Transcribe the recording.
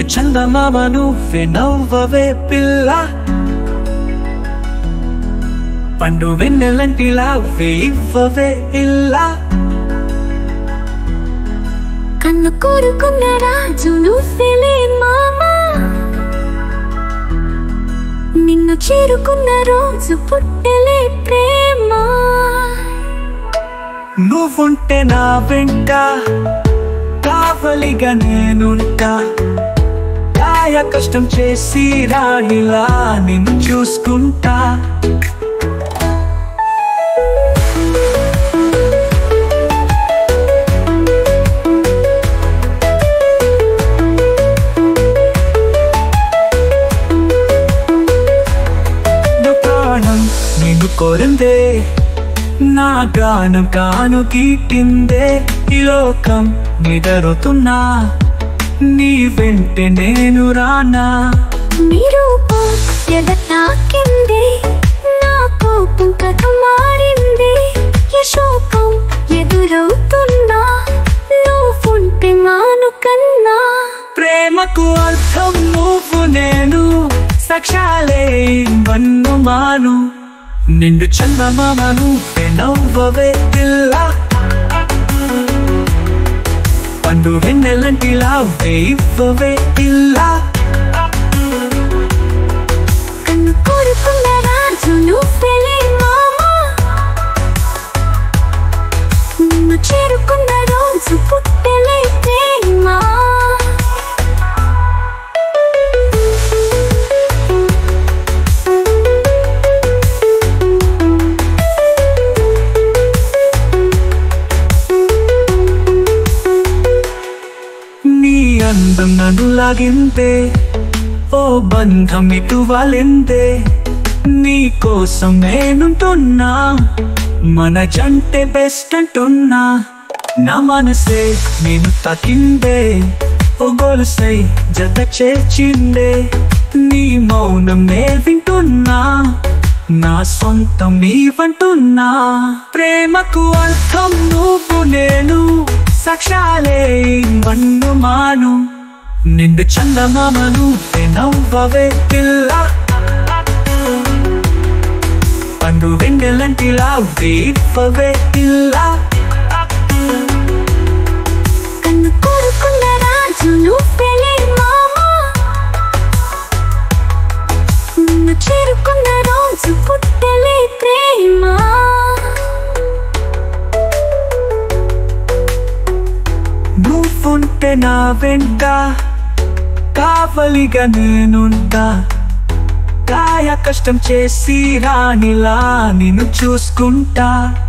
చందమామ నువ్వే నవ్వవే పిల్ల పండు వెన్నెలంటిలా ఇవ్వవే ఇల్లా కన్ను కోరుకున్న రాజు నువ్వెలే మామా నిన్ను చేరుకున్న రోజు పుట్టెలే ప్రేమ నువ్వుంటే నా వెంట కావలిగా నేనుంటా కాయ కష్టం చేసి రాణిలా నిన్ను చూసుకుంటా నా ప్రాణం నిన్ను కోరిందే నా గానం కాను గీటిందే ఈ లోకం నిదరుతున్నా నీ వెంటే నేను రానా నీ రూపం ఎద తాకింది నా కోపం కథ మారింది ఈ శోకం ఎదురవుతున్నా నువ్వుంటే మాను కన్నా ప్రేమకు అర్థం నువ్వు నేను సాక్షాలే వన్ను మాను నిండు చందమామను నవ్వవే పిల్ల పండు వెన్నెలంటిలా ఇవ్వవే పిల్ల కన్ను కోరుకున్న రాజు నువ్వెలే మామా నిన్ను చేరుకున్న రోజు పుట్టెలే ప్రేమ నీ అందం నన్ను లాగిందే ఓ బంధం ఇటు వాలిందే నీ కోసం నేనుంటున్నా మన జంటే బెస్ట్ అంటున్నా నా మనసే నేను తకిందే ఓ గొలుసై జత చేర్చిందే నీ మౌనం నే వింటున్నా నా సొంతం నీవంటున్నా ప్రేమకు అర్థం నువ్వు నేను సాక్షాలే మన్ను మాను నిండు చందమామను నవ్వవే పిల్ల పండు వెన్నెలంటిలా వీపవే పిల్ల కన్ను కోరుకున్న రాజు నువ్వెలే మామా నిన్ను చేరుకున్న రోజు పుట్టలే ప్రేమ నువ్వుంటే నా వెంట కావలిగా నేనుంటా కాయ కష్టం చేసి రానిలా నిన్ను చూసుకుంటా